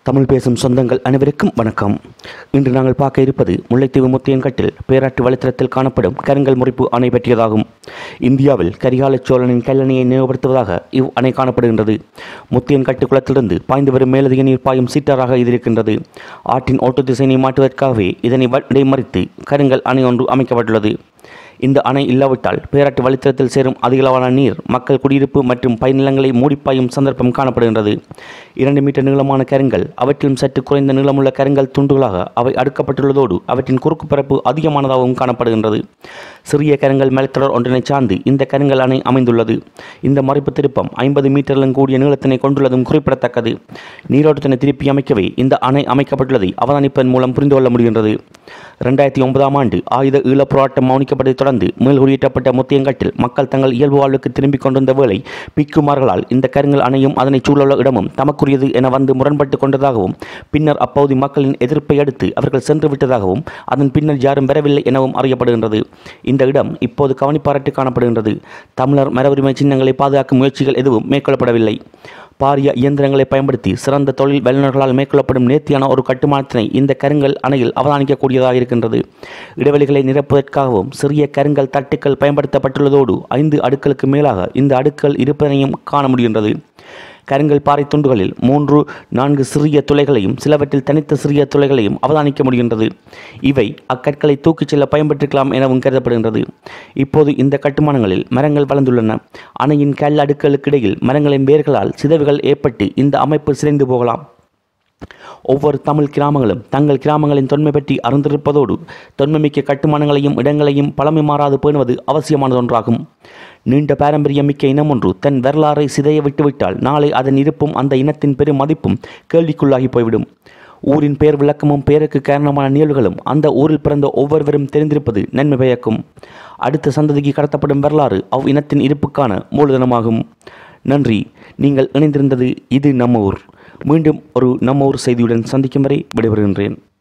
தமிழ் பேசும் சொந்தங்கள் அனைவருக்கும் வணக்கம் இன்று நாங்கள் பார்க்க இருப்பது முல்லைத்தீவு முத்தியன்கட்டில் பேராட்டு வழித்தடத்தில் காணப்படும் கருங்கல் முறிப்பு அணை பற்றியதாகும் இந்தியாவில் கரிகால சோழனின் கல்லணையை நினைவுபடுத்துவதாக இவ் அணை காணப்படுகின்றது முத்தியன்கட்டு குளத்திலிருந்து பாய்ந்து வரும் மேலதிக நீர் பாயும் சீட்டாராக இது இருக்கின்றது ஆற்றின் ஓட்டு திசையினை மாற்றுவதற்காகவே இதனை இடைமறித்து கருங்கல் அணை ஒன்று அமைக்கப்பட்டுள்ளது இந்த அணை இல்லாவிட்டால் பேராட்டு வழித்தடத்தில் சேரும் அதிகளவான நீர் மக்கள் குடியிருப்பு மற்றும் பயிர்நிலங்களை மூடிப்பாயும் சந்தர்ப்பம் காணப்படுகின்றது இரண்டு மீட்டர் நீளமான கருங்கல் அவற்றிலும் சற்று குறைந்த நீளமுள்ள கருங்கல் துண்டுகளாக அவை அடுக்கப்பட்டுள்ளதோடு அவற்றின் குறுக்கு பரப்பு அதிகமானதாகவும் காணப்படுகின்றது சிறிய கருங்கல் மேல்தொடர் ஒன்றினை சார்ந்து இந்த கருங்கல் அணை அமைந்துள்ளது இந்த மறைப்பு திருப்பம் ஐம்பது மீட்டரிலும் கூடிய நீளத்தினை கொண்டுள்ளதும் குறிப்பிடத்தக்கது நீரோட்டத்தினை திருப்பி அமைக்கவே இந்த அணை அமைக்கப்பட்டுள்ளதை அவதானிப்பதன் மூலம் புரிந்து கொள்ள முடிகின்றது ரெண்டாயிரத்தி ஒன்பதாம் ஆண்டு ஆயுத ஈழப் போராட்டம் மௌனிக்கப்பட்டதை தொடர்ந்து மேல்குடியேற்றப்பட்ட முத்தியங்கட்டில் மக்கள் தங்கள் இயல்பு வாழ்வுக்கு திரும்பிக் கொண்டிருந்த வேளை பிக்குமார்களால் இந்த கருங்கல் அணையும் அதனைச் சூழலுள்ள இடமும் தமக்குரியது என வந்து முரண்பட்டு கொண்டதாகவும் பின்னர் அப்பகுதி மக்களின் எதிர்ப்பை அடுத்து அவர்கள் சென்று விட்டதாகவும் அதன் பின்னர் யாரும் பெறவில்லை எனவும் அறியப்படுகின்றது இந்த இடம் இப்போது கவனிப்பாரட்டு காணப்படுகின்றது தமிழர் மர உரிமை சின்னங்களை பாதுகாக்கும் முயற்சிகள் எதுவும் மேற்கொள்ளப்படவில்லை பாரிய இயந்திரங்களை பயன்படுத்தி சிறந்த தொழில் வல்லுநர்களால் மேற்கொள்ளப்படும் நேர்த்தியான ஒரு கட்டுமானத்தினை இந்த கருங்கல் அணையில் அவதானிக்கக்கூடியதாக இருக்கின்றது இடைவெளிகளை நிரப்புவதற்காகவும் சிறிய கருங்கல் தட்டுக்கள் பயன்படுத்தப்பட்டுள்ளதோடு ஐந்து அடுக்களுக்கு மேலாக இந்த அடுக்கள் இருப்பதனையும் காண முடிகின்றது கருங்கல் பாறை துண்டுகளில் மூன்று நான்கு சிறிய துளைகளையும் சிலவற்றில் தனித்த சிறிய துளைகளையும் அவதானிக்க முடிகின்றது இவை அக்கற்களை தூக்கிச் செல்ல பயன்பட்டிருக்கலாம் எனவும் கருதப்படுகின்றது இப்போது இந்த கட்டுமானங்களில் மரங்கள் வளர்ந்துள்ளன அணையின் கல் அடுக்களுக்கு இடையில் மரங்களின் வேர்களால் சிதைவுகள் ஏற்பட்டு இந்த அமைப்பு சிதைந்து போகலாம் ஒவ்வொரு தமிழ் கிராமங்களும் தங்கள் கிராமங்களின் தொன்மை பற்றி அறிந்திருப்பதோடு தொன்மைமிக்க கட்டுமானங்களையும் இடங்களையும் பழமை மாறாது பேணுவது அவசியமானதொன்றாகும் நீண்ட பாரம்பரியமிக்க இனம் ஒன்று தன் வரலாறை சிதைய விட்டுவிட்டால் நாளை அதன் இருப்பும் அந்த இனத்தின் பெரும் மதிப்பும் கேள்விக்குள்ளாகி போய்விடும் ஊரின் பெயர் விளக்கமும் பெயருக்கு காரணமான நிகழ்வுகளும் அந்த ஊரில் பிறந்த ஒவ்வொருவரும் தெரிந்திருப்பது நன்மை பயக்கும் அடுத்த சந்ததிக்கு கடத்தப்படும் வரலாறு அவ் இனத்தின் இருப்புக்கான மூலதனமாகும் நன்றி நீங்கள் இணைந்திருந்தது இது நம்ம ஊர் மீண்டும் ஒரு நம்ம ஊர் செய்தியுடன் சந்திக்கும் வரை விடைபெறுகின்றேன்